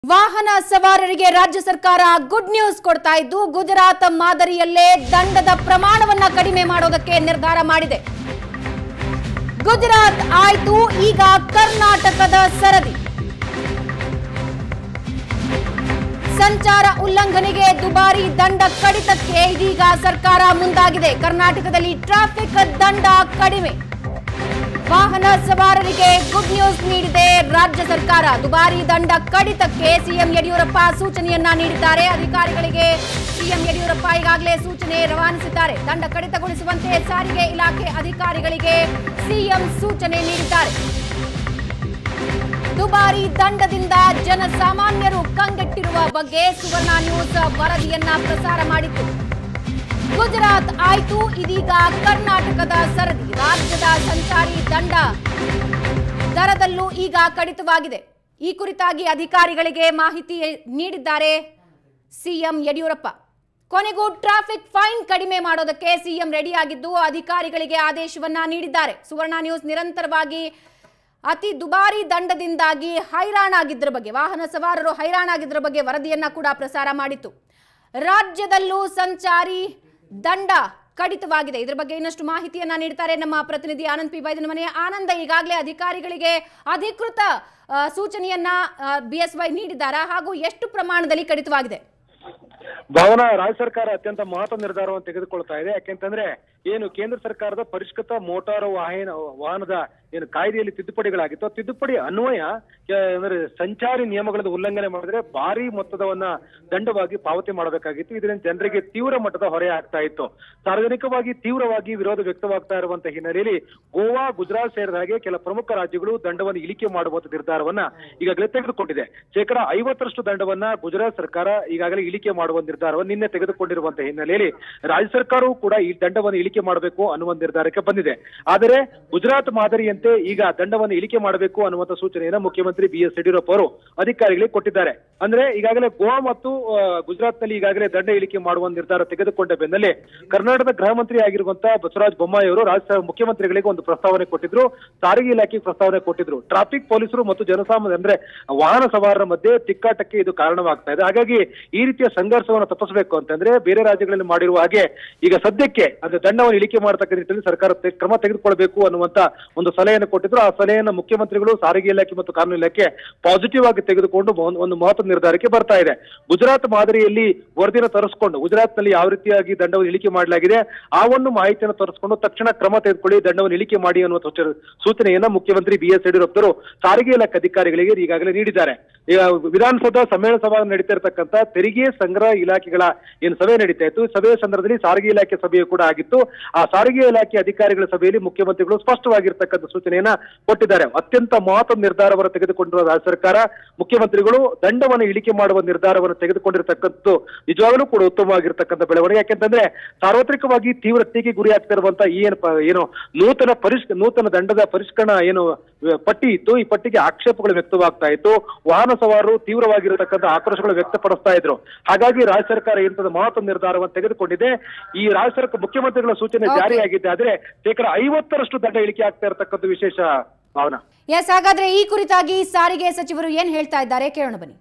ವಾಹನ ಸವಾರರಿಗೆ ರಾಜ್ಯ ಸರ್ಕಾರ ಗುಡ್ ನ್ಯೂಸ್ ಕೊಡ್ತಾ ಇದ್ದು ಗುಜರಾತ್ ಮಾದರಿಯಲ್ಲೇ ದಂಡದ ಪ್ರಮಾಣವನ್ನ ಕಡಿಮೆ ಮಾಡೋದಕ್ಕೆ ನಿರ್ಧಾರ ಮಾಡಿದೆ ಗುಜರಾತ್ ಆಯ್ತು ಈಗ ಕರ್ನಾಟಕದ ಸರದಿ ಸಂಚಾರ ಉಲ್ಲಂಘನೆಗೆ ದುಬಾರಿ ದಂಡ ಕಡಿತಕ್ಕೆ ಇದೀಗ ಸರ್ಕಾರ ಮುಂದಾಗಿದೆ ಕರ್ನಾಟಕದಲ್ಲಿ ಟ್ರಾಫಿಕ್ ದಂಡ ಕಡಿಮೆ ವಾಹನ ಸವಾರರಿಗೆ ಗುಡ್ ನ್ಯೂಸ್ ನೀಡಿದೆ ರಾಜ್ಯ ಸರ್ಕಾರ ದುಬಾರಿ ದಂಡ ಕಡಿತಕ್ಕೆ ಸಿಎಂ ಯಡಿಯೂರಪ್ಪ ಸೂಚನೆಯನ್ನ ನೀಡಿದ್ದಾರೆ ಅಧಿಕಾರಿಗಳಿಗೆ ಸಿಎಂ ಯಡಿಯೂರಪ್ಪ ಈಗಾಗಲೇ ಸೂಚನೆ ರವಾನಿಸಿದ್ದಾರೆ ದಂಡ ಕಡಿತಗೊಳಿಸುವಂತೆ ಸಾರಿಗೆ ಇಲಾಖೆ ಅಧಿಕಾರಿಗಳಿಗೆ ಸಿಎಂ ಸೂಚನೆ ನೀಡಿದ್ದಾರೆ ದುಬಾರಿ ದಂಡದಿಂದ ಜನಸಾಮಾನ್ಯರು ಕಂಗೆಟ್ಟಿರುವ ಬಗ್ಗೆ ಸುವರ್ಣ ನ್ಯೂಸ್ ವರದಿಯನ್ನ ಪ್ರಸಾರ ಮಾಡಿತ್ತು ಗುಜರಾತ್ ಆಯ್ತು ಇದೀಗ ಕರ್ನಾಟಕದ ಸರದಿ ರಾಜ್ಯದ ಸಂಚಾರಿ ದಂಡ ದರದಲ್ಲೂ ಈಗ ಕಡಿತವಾಗಿದೆ ಈ ಕುರಿತಾಗಿ ಅಧಿಕಾರಿಗಳಿಗೆ ಮಾಹಿತಿ ನೀಡಿದ್ದಾರೆ ಸಿಎಂ ಯಡಿಯೂರಪ್ಪ ಕೊನೆಗೂ ಟ್ರಾಫಿಕ್ ಫೈನ್ ಕಡಿಮೆ ಮಾಡೋದಕ್ಕೆ ಸಿಎಂ ರೆಡಿಯಾಗಿದ್ದು ಅಧಿಕಾರಿಗಳಿಗೆ ಆದೇಶವನ್ನ ನೀಡಿದ್ದಾರೆ ಸುವರ್ಣ ನ್ಯೂಸ್ ನಿರಂತರವಾಗಿ ಅತಿ ದುಬಾರಿ ದಂಡದಿಂದಾಗಿ ಹೈರಾಣಾಗಿದ್ದರ ಬಗ್ಗೆ ವಾಹನ ಸವಾರರು ಹೈರಾಣಾಗಿದ್ದರ ಬಗ್ಗೆ ವರದಿಯನ್ನ ಕೂಡ ಪ್ರಸಾರ ಮಾಡಿತ್ತು ರಾಜ್ಯದಲ್ಲೂ ಸಂಚಾರಿ ದಂಡ ಕಡಿತವಾಗಿದೆ ಇದರ ಬಗ್ಗೆ ಇನ್ನಷ್ಟು ಮಾಹಿತಿಯನ್ನ ನೀಡ್ತಾರೆ ನಮ್ಮ ಪ್ರತಿನಿಧಿ ಆನಂದ್ ಪಿ ಬೈದನ ಮನೆ ಆನಂದ ಈಗಾಗಲೇ ಅಧಿಕಾರಿಗಳಿಗೆ ಅಧಿಕೃತ ಆ, ಸೂಚನೆಯನ್ನ ಬಿಎಸ್ವೈ ನೀಡಿದ್ದಾರಾ ಹಾಗೂ ಎಷ್ಟು ಪ್ರಮಾಣದಲ್ಲಿ ಕಡಿತವಾಗಿದೆ ಭವನ ರಾಜ್ಯ ಸರ್ಕಾರ ಅತ್ಯಂತ ಮಹತ್ವ ನಿರ್ಧಾರವನ್ನು ತೆಗೆದುಕೊಳ್ತಾ ಇದೆ ಯಾಕೆಂತಂದ್ರೆ ಏನು ಕೇಂದ್ರ ಸರ್ಕಾರದ ಪರಿಷ್ಕೃತ ಮೋಟಾರು ವಾಹನ ವಾಹನದ ಏನು ಕಾಯ್ದೆಯಲ್ಲಿ ತಿದ್ದುಪಡಿಗಳಾಗಿತ್ತು ಆ ತಿದ್ದುಪಡಿ ಅನ್ವಯ ಕೆ- ಅಂದ್ರೆ ಸಂಚಾರಿ ನಿಯಮಗಳ ಉಲ್ಲಂಘನೆ ಮಾಡಿದ್ರೆ ಭಾರಿ ಮೊತ್ತದವನ್ನ ದಂಡವಾಗಿ ಪಾವತಿ ಮಾಡಬೇಕಾಗಿತ್ತು ಇದರಿಂದ ಜನರಿಗೆ ತೀವ್ರ ಮಟ್ಟದ ಹೊರೆ ಆಗ್ತಾ ಇತ್ತು ಸಾರ್ವಜನಿಕವಾಗಿ ತೀವ್ರವಾಗಿ ವಿರೋಧ ವ್ಯಕ್ತವಾಗ್ತಾ ಇರುವಂತಹ ಹಿನ್ನೆಲೆಯಲ್ಲಿ ಗೋವಾ ಗುಜರಾತ್ ಸೇರಿದ ಹಾಗೆ ಕೆಲ ಪ್ರಮುಖ ರಾಜ್ಯಗಳು ದಂಡವನ್ನು ಇಳಿಕೆ ಮಾಡುವಂತ ನಿರ್ಧಾರವನ್ನ ಈಗಾಗಲೇ ತೆಗೆದುಕೊಂಡಿದೆ ಶೇಕಡ ಐವತ್ತರಷ್ಟು ದಂಡವನ್ನ ಗುಜರಾತ್ ಸರ್ಕಾರ ಈಗಾಗಲೇ ಇಳಿಕೆ ಮಾಡುವ ನಿರ್ಧಾರವನ್ನು ನಿನ್ನೆ ತೆಗೆದುಕೊಂಡಿರುವಂತಹ ಹಿನ್ನೆಲೆಯಲ್ಲಿ ರಾಜ್ಯ ಸರ್ಕಾರವೂ ಕೂಡ ಈ ದಂಡವನ್ನು ಇಳಿಕೆ ಮಾಡಬೇಕು ಅನ್ನುವ ನಿರ್ಧಾರಕ್ಕೆ ಬಂದಿದೆ ಆದರೆ ಗುಜರಾತ್ ಮಾದರಿಯಂತೆ ಈಗ ದಂಡವನ್ನು ಇಳಿಕೆ ಮಾಡಬೇಕು ಅನ್ನುವಂತ ಸೂಚನೆಯನ್ನ ಮುಖ್ಯಮಂತ್ರಿ ಬಿ ಎಸ್ ಯಡಿಯೂರಪ್ಪ ಅವರು ಅಧಿಕಾರಿಗಳಿಗೆ ಕೊಟ್ಟಿದ್ದಾರೆ ಅಂದ್ರೆ ಈಗಾಗಲೇ ಗೋವಾ ಮತ್ತು ಆ, ಗುಜರಾತ್ನಲ್ಲಿ ಈಗಾಗಲೇ ದಂಡ ಇಳಿಕೆ ಮಾಡುವ ನಿರ್ಧಾರ ತೆಗೆದುಕೊಂಡ ಬೆನ್ನಲ್ಲೇ ಕರ್ನಾಟಕದ ಗೃಹ ಮಂತ್ರಿ ಆಗಿರುವಂತಹ ಬಸವರಾಜ ಬೊಮ್ಮಾಯಿ ಅವರು ರಾಜ್ಯ ಮುಖ್ಯಮಂತ್ರಿಗಳಿಗೆ ಒಂದು ಪ್ರಸ್ತಾವನೆ ಕೊಟ್ಟಿದ್ರು ಸಾರಿಗೆ ಇಲಾಖೆಗೆ ಪ್ರಸ್ತಾವನೆ ಕೊಟ್ಟಿದ್ರು ಟ್ರಾಫಿಕ್ ಪೊಲೀಸರು ಮತ್ತು ಜನಸಾಮಾನ್ಯ ಅಂದ್ರೆ ವಾಹನ ಸವಾರರ ಮಧ್ಯೆ ತಿಕ್ಕಾಟಕ್ಕೆ ಇದು ಕಾರಣವಾಗ್ತಾ ಇದೆ ಹಾಗಾಗಿ ಈ ರೀತಿಯ ಸಂಘರ್ಷವನ್ನು ತಪ್ಪಿಸಬೇಕು ಅಂತಂದ್ರೆ ಬೇರೆ ರಾಜ್ಯಗಳಲ್ಲಿ ಮಾಡಿರುವ ಹಾಗೆ ಈಗ ಸದ್ಯಕ್ಕೆ ಅಂದ್ರೆ ದಂಡವನ್ನು ಇಳಿಕೆ ಮಾಡತಕ್ಕ ರೀತಿಯಲ್ಲಿ ಸರ್ಕಾರ ತೆ- ಕ್ರಮ ತೆಗೆದುಕೊಳ್ಬೇಕು ಅನ್ನುವಂತ ಒಂದು ಸಲಹೆಯನ್ನು ಕೊಟ್ಟಿದ್ರು ಆ ಸಲಹೆಯನ್ನು ಮುಖ್ಯಮಂತ್ರಿಗಳು ಸಾರಿಗೆ ಇಲಾಖೆ ಮತ್ತು ಕಾನೂನು ಇಲಾಖೆ ಪಾಸಿಟಿವ್ ಆಗಿ ತೆಗೆದುಕೊಂಡು ಒಂದು- ಒಂದು ಮಹತ್ವದ ನಿರ್ಧಾರಕ್ಕೆ ಬರ್ತಾ ಇದೆ ಗುಜರಾತ್ ಮಾದರಿಯಲ್ಲಿ ವರದಿನ ತರಿಸ್ಕೊಂಡು ಗುಜರಾತ್ ನಲ್ಲಿ ಯಾವ ರೀತಿಯಾಗಿ ದಂಡವನ್ನು ಇಳಿಕೆ ಮಾಡಲಾಗಿದೆ ಆ ಒಂದು ಮಾಹಿತಿಯನ್ನು ತರಿಸ್ಕೊಂಡು ತಕ್ಷಣ ಕ್ರಮ ತೆಗೆದುಕೊಳ್ಳಿ ದಂಡವನ್ನು ಇಳಿಕೆ ಮಾಡಿ ಅನ್ನುವ ಸೂಚನೆ- ಸೂಚನೆಯನ್ನ ಮುಖ್ಯಮಂತ್ರಿ ಬಿ ಎಸ್ ಯಡಿಯೂರಪ್ಪರು ಸಾರಿಗೆ ಇಲಾಖೆ ಅಧಿಕಾರಿಗಳಿಗೆ ಈಗಾಗಲೇ ನೀಡಿದ್ದಾರೆ ಈಗ ವಿಧಾನಸೌಧ ಸಮ್ಮೇಳನ ಸಭಾ ನಡೀತಾ ಇರತಕ್ಕಂತ ತೆರಿಗೆ ಸಂಗ್ರಹ ಇಲಾಖೆಗಳ ಏನು ಸಭೆ ನಡೀತಾ ಇತ್ತು ಈ ಸಭೆಯ ಸಂದರ್ಭದಲ್ಲಿ ಸಾರಿಗೆ ಇಲಾಖೆ ಸಭೆಯು ಕೂಡ ಆಗಿತ್ತು ಆ ಸಾರಿಗೆ ಇಲಾಖೆ ಅಧಿಕಾರಿಗಳ ಸಭೆಯಲ್ಲಿ ಮುಖ್ಯಮಂತ್ರಿಗಳು ಸ್ಪಷ್ಟವಾಗಿರ್ತಕ್ಕಂಥ ಸೂಚನೆಯನ್ನ ಕೊಟ್ಟಿದ್ದಾರೆ ಅತ್ಯಂತ ಮಹತ್ವದ ನಿರ್ಧಾರವನ್ನು ತೆಗೆದುಕೊಂಡಿರುವ ರಾಜ್ಯ ಸರ್ಕಾರ ಮುಖ್ಯಮಂತ್ರಿಗಳು ದಂಡವನ್ನು ಇಳಿಕೆ ಮಾಡುವ ನಿರ್ಧಾರವನ್ನು ತೆಗೆದುಕೊಂಡಿರ್ತಕ್ಕಂಥದ್ದು ನಿಜವಾಗಲೂ ಕೂಡ ಉತ್ತಮವಾಗಿರ್ತಕ್ಕಂಥ ಬೆಳವಣಿಗೆ ಯಾಕೆಂತಂದ್ರೆ ಸಾರ್ವತ್ರಿಕವಾಗಿ ತೀವ್ರ ಟೀಕೆ ಗುರಿ ಆಗ್ತಿರುವಂತ ಈ ಏನು ಪ- ಏನು ನೂತನ ಪರಿಷ್ ನೂತನ ದಂಡದ ಪರಿಷ್ಕರಣ ಏನು ಅಹ್, ಪಟ್ಟಿ ಇತ್ತು ಈ ಪಟ್ಟಿಗೆ ಆಕ್ಷೇಪಗಳು ವ್ಯಕ್ತವಾಗ್ತಾ ಇತ್ತು ವಾಹನ ಸವಾರರು ತೀವ್ರವಾಗಿರತಕ್ಕಂಥ ಆಕ್ರೋಶಗಳು ವ್ಯಕ್ತಪಡಿಸ್ತಾ ಇದ್ರು ಹಾಗಾಗಿ ರಾಜ್ಯ ಸರ್ಕಾರ ಇಂಥದ್ದು ಮಹತ್ವ ನಿರ್ಧಾರವನ್ನು ತೆಗೆದುಕೊಂಡಿದೆ ಈ ರಾಜ್ಯ ಸರ್ಕಾರ ಮುಖ್ಯಮಂತ್ರಿಗಳ ಸೂಚನೆ Okay. ಜಾರಿಯಾಗಿದೆ ಆದ್ರೆ ಶೇಕಡ ಐವತ್ತರಷ್ಟು ದಂಡ ಇಳಿಕೆ ಆಗ್ತಾ ಇರತಕ್ಕದ್ದು ವಿಶೇಷ ಭಾವನಾ ಎಸ್ ಹಾಗಾದ್ರೆ ಈ ಕುರಿತಾಗಿ ಸಾರಿಗೆ ಸಚಿವರು ಏನ್ ಹೇಳ್ತಾ ಇದ್ದಾರೆ ಕೇಳೋಣ ಬನ್ನಿ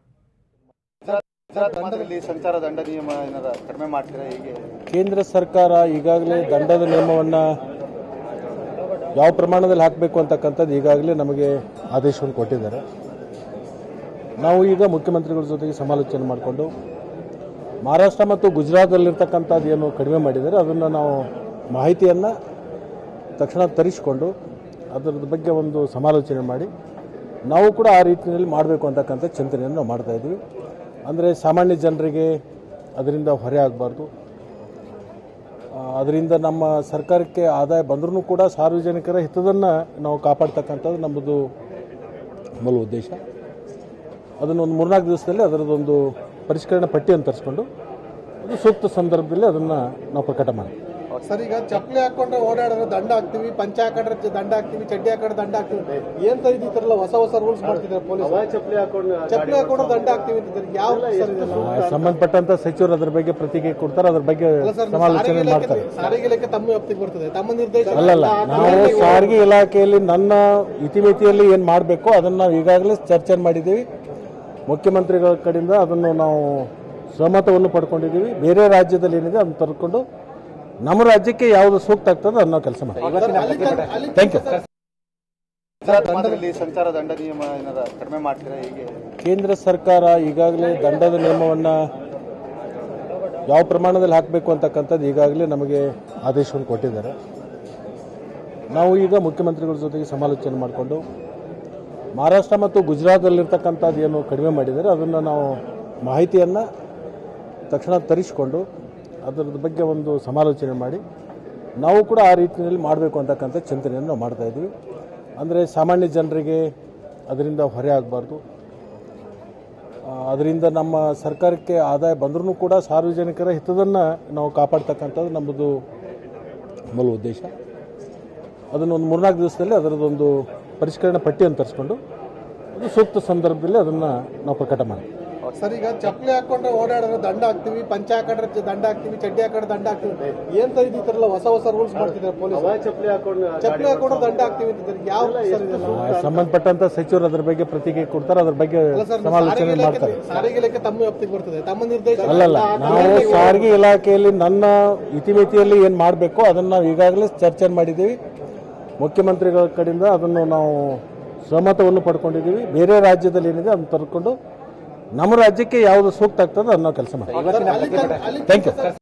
ದಂಡದಲ್ಲಿ ಸಂಚಾರ ದಂಡ ನಿಯಮ ಏನಾರ ಕಡಿಮೆ ಮಾಡ್ತೀರಾ ಹೀಗೆ ಕೇಂದ್ರ ಸರ್ಕಾರ ಈಗಾಗಲೇ ದಂಡದ ನಿಯಮವನ್ನು ಯಾವ ಪ್ರಮಾಣದಲ್ಲಿ ಹಾಕಬೇಕು ಅಂತಕ್ಕಂಥದ್ದು ಈಗಾಗಲೇ ನಮಗೆ ಆದೇಶವನ್ನು ಕೊಟ್ಟಿದ್ದಾರೆ ನಾವು ಈಗ ಮುಖ್ಯಮಂತ್ರಿಗಳ ಜೊತೆಗೆ ಸಮಾಲೋಚನೆ ಮಾಡಿಕೊಂಡು ಮಹಾರಾಷ್ಟ್ರ ಮತ್ತು ಗುಜರಾತಲ್ಲಿರ್ತಕ್ಕಂಥದ್ದು ಏನು ಕಡಿಮೆ ಮಾಡಿದ್ದಾರೆ ಅದನ್ನು ನಾವು ಮಾಹಿತಿಯನ್ನು ತಕ್ಷಣ ತರಿಸಿಕೊಂಡು ಅದರ ಬಗ್ಗೆ ಒಂದು ಸಮಾಲೋಚನೆ ಮಾಡಿ ನಾವು ಕೂಡ ಆ ರೀತಿಯಲ್ಲಿ ಮಾಡಬೇಕು ಅಂತಕ್ಕಂಥ ಚಿಂತನೆಯನ್ನು ನಾವು ಮಾಡ್ತಾ ಇದ್ವಿ ಅಂದರೆ ಸಾಮಾನ್ಯ ಜನರಿಗೆ ಅದರಿಂದ ಹೊರೆ ಆಗಬಾರ್ದು ಅದರಿಂದ ನಮ್ಮ ಸರ್ಕಾರಕ್ಕೆ ಆದಾಯ ಬಂದ್ರೂ ಕೂಡ ಸಾರ್ವಜನಿಕರ ಹಿತದನ್ನು ನಾವು ಕಾಪಾಡ್ತಕ್ಕಂಥದ್ದು ನಮ್ಮದು ಮೂಲ ಉದ್ದೇಶ ಅದನ್ನು ಒಂದು ಮೂರ್ನಾಲ್ಕು ದಿವಸದಲ್ಲಿ ಅದರದ್ದೊಂದು ಪರಿಷ್ಕರಣೆ ಪಟ್ಟಿಯನ್ನು ತರಿಸ್ಕೊಂಡು ಅದು ಸೂಕ್ತ ಸಂದರ್ಭದಲ್ಲಿ ಅದನ್ನು ನಾವು ಪ್ರಕಟ ಮಾಡ್ತೀವಿ ಸರ್ ಈಗ ಚಪ್ಪಲಿ ಹಾಕೊಂಡ್ರೆ ಓಡಾಡಿದ್ರೆ ದಂಡ ಹಾಕ್ತಿವಿ ಪಂಚ ಹಾಕೊಂಡ್ರೆ ಚ- ದಂಡ ಹಾಕ್ತಿವಿ ಚಡ್ಡಿ ಹಾಕೊಂಡ್ರೆ ದಂಡ ಹಾಕ್ತಿವಿ ಏನ್ ಸರ್ ಇದು ಈ ತರ ಎಲ್ಲ ಹೊಸ ಹೊಸ ರೂಲ್ಸ್ ಮಾಡ್ತಿದ್ದಾರೆ ಪೊಲೀಸ್ ಚಪ್ಪಲಿ ಹಾಕೊಂಡು ಚಪ್ಪಲಿ ಹಾಕೊಂಡ್ರೆ ದಂಡ ಹಾಕ್ತಿವಿ ಅಂತಿದ್ದಾರೆ ಯಾವ ಸರ್ ಇದೆಲ್ಲ ಆ, ಸಂಬಂಧಪಟ್ಟಂತ ಸಚಿವರು ಅದ್ರ ಬಗ್ಗೆ ಪ್ರತಿಕ್ರಿಯೆ ಕೊಡ್ತಾರೆ ಅದ್ರ ಬಗ್ಗೆ ಅಲ್ಲ ಸರ್ ಸಮಾಲೋಚನೆ ಸಾರಿಗೆ ಇಲಾಖೆ ಮಾಡ್ತಾರೆ ಸಾರಿಗೆ ಇಲಾಖೆ ತಮ್ಮ ವ್ಯಾಪ್ತಿಗೆ ಬರ್ತದೆ ತಮ್ಮ ನಿರ್ದೇಶನ ಅಲ್ಲಲ್ಲ ನಾವು ಸಾರಿಗೆ ಇಲಾಖೆಯಲ್ಲಿ ನನ್ನ ಇತಿಮಿತಿಯಲ್ಲಿ ಏನು ಮಾಡಬೇಕು ಅದನ್ನು ನಾವು ಈಗಾಗಲೇ ಚರ್ಚೆ ಮಾಡಿದ್ದೀವಿ ಮುಖ್ಯಮಂತ್ರಿಗಳ ಕಡೆಯಿಂದ ಅದನ್ನು ನಾವು ಸಹಮತವನ್ನು ಪಡ್ಕೊಂಡಿದ್ದೀವಿ ಬೇರೆ ರಾಜ್ಯದಲ್ಲಿ ಏನಿದೆ ಅದನ್ನು ತರ್ಕೊಂಡು ನಮ್ಮ ರಾಜ್ಯಕ್ಕೆ ಯಾವುದು ಸೂಕ್ತ ಆಗ್ತದೆ ಅದನ್ನ ನಾವು ಕೆಲಸ ಮಾಡ್ತೀವಿ ಥ್ಯಾಂಕ್ ಯು ದಂಡದಲ್ಲಿ ಸಂಚಾರ ದಂಡ ನಿಯಮ ಏನಾರ ಕಡಿಮೆ ಮಾಡ್ತೀರಾ ಹೀಗೆ ಕೇಂದ್ರ ಸರ್ಕಾರ ಈಗಾಗಲೇ ದಂಡದ ನಿಯಮವನ್ನು ಯಾವ ಪ್ರಮಾಣದಲ್ಲಿ ಹಾಕಬೇಕು ಅಂತಕ್ಕಂಥದ್ದು ಈಗಾಗಲೇ ನಮಗೆ ಆದೇಶವನ್ನು ಕೊಟ್ಟಿದ್ದಾರೆ ನಾವು ಈಗ ಮುಖ್ಯಮಂತ್ರಿಗಳ ಜೊತೆಗೆ ಸಮಾಲೋಚನೆ ಮಾಡಿಕೊಂಡು ಮಹಾರಾಷ್ಟ್ರ ಮತ್ತು ಗುಜರಾತದಲ್ಲಿರ್ತಕ್ಕಂಥದ್ದು ಏನು ಕಡಿಮೆ ಮಾಡಿದ್ದಾರೆ ಅದನ್ನು ನಾವು ಮಾಹಿತಿಯನ್ನು ತಕ್ಷಣ ತರಿಸಿಕೊಂಡು ಅದರ ಬಗ್ಗೆ ಒಂದು ಸಮಾಲೋಚನೆ ಮಾಡಿ ನಾವು ಕೂಡ ಆ ರೀತಿಯಲ್ಲಿ ಮಾಡಬೇಕು ಅಂತಕ್ಕಂಥ ಚಿಂತನೆಯನ್ನು ನಾವು ಮಾಡ್ತಾ ಇದ್ವಿ ಅಂದರೆ ಸಾಮಾನ್ಯ ಜನರಿಗೆ ಅದರಿಂದ ಹೊರೆ ಆಗಬಾರ್ದು ಅದರಿಂದ ನಮ್ಮ ಸರ್ಕಾರಕ್ಕೆ ಆದಾಯ ಬಂದ್ರೂ ಕೂಡ ಸಾರ್ವಜನಿಕರ ಹಿತದನ್ನು ನಾವು ಕಾಪಾಡ್ತಕ್ಕಂಥದ್ದು ನಮ್ಮದು ಮೂಲ ಉದ್ದೇಶ ಅದನ್ನು ಒಂದು ಮೂರ್ನಾಲ್ಕು ದಿವಸದಲ್ಲಿ ಅದರದ್ದೊಂದು ಪರಿಷ್ಕರಣೆ ಪಟ್ಟಿಯನ್ನು ತರಿಸ್ಕೊಂಡು ಅದು ಸೂಕ್ತ ಸಂದರ್ಭದಲ್ಲಿ ಅದನ್ನು ನಾವು ಪ್ರಕಟ ಮಾಡ್ತೀವಿ ಸರ್ ಈಗ ಚಪ್ಪಲಿ ಹಾಕೊಂಡ್ರೆ ಓಡಾಡಿದ್ರೆ ದಂಡ ಹಾಕ್ತಿವಿ ಪಂಚ ಹಾಕೊಂಡ್ರೆ ಚ- ದಂಡ ಹಾಕ್ತಿವಿ ಚಡ್ಡಿ ಹಾಕೊಂಡ್ರೆ ದಂಡ ಹಾಕ್ತಿವಿ ಏನ್ ಸರ್ ಇದು ಈ ತರ ಎಲ್ಲ ಹೊಸ ಹೊಸ ರೂಲ್ಸ್ ಮಾಡ್ತಿದ್ದಾರೆ ಪೊಲೀಸ್ ಚಪ್ಪಲಿ ಹಾಕೊಂಡು ಚಪ್ಪಲಿ ಹಾಕೊಂಡ್ರೆ ದಂಡ ಹಾಕ್ತಿವಿ ಅಂತಿದ್ದಾರೆ ಯಾವ ಸರ್ ಇದೆಲ್ಲ ಆ, ಸಂಬಂಧಪಟ್ಟಂತ ಸಚಿವರು ಅದ್ರ ಬಗ್ಗೆ ಪ್ರತಿಕ್ರಿಯೆ ಕೊಡ್ತಾರೆ ಅದ್ರ ಬಗ್ಗೆ ಅಲ್ಲ ಸರ್ ಸಮಾಲೋಚನೆ ಸಾರಿಗೆ ಇಲಾಖೆ ಮಾಡ್ತಾರೆ ಸಾರಿಗೆ ಇಲಾಖೆ ತಮ್ಮ ವ್ಯಾಪ್ತಿಗೆ ಬರ್ತದೆ ತಮ್ಮ ನಿರ್ದೇಶನ ಅಲ್ಲಲ್ಲ ನಾವು ಸಾರಿಗೆ ಇಲಾಖೆಯಲ್ಲಿ ನನ್ನ ಇತಿಮಿತಿಯಲ್ಲಿ ಏನು ಮಾಡಬೇಕು ಅದನ್ನು ನಾವು ಈಗಾಗಲೇ ಚರ್ಚೆ ಮಾಡಿದ್ದೀವಿ ಮುಖ್ಯಮಂತ್ರಿಗಳ ಕಡೆಯಿಂದ ಅದನ್ನು ನಾವು ಸಹಮತವನ್ನು ಪಡ್ಕೊಂಡಿದ್ದೀವಿ ಬೇರೆ ರಾಜ್ಯದಲ್ಲಿ ಏನಿದೆ ಅದನ್ನು ತರ್ಕೊಂಡು ನಮ್ಮ ರಾಜ್ಯಕ್ಕೆ ಯಾವುದು ಸೂಕ್ತ ಆಗ್ತದೆ ಅದನ್ನ ನಾವು ಕೆಲಸ ಮಾಡ್ತೀವಿ ಅಲ್ಲಿ ತನಕ- ಅಲ್ಲಿ ಥ್ಯಾಂಕ್ ಯು ತನಕ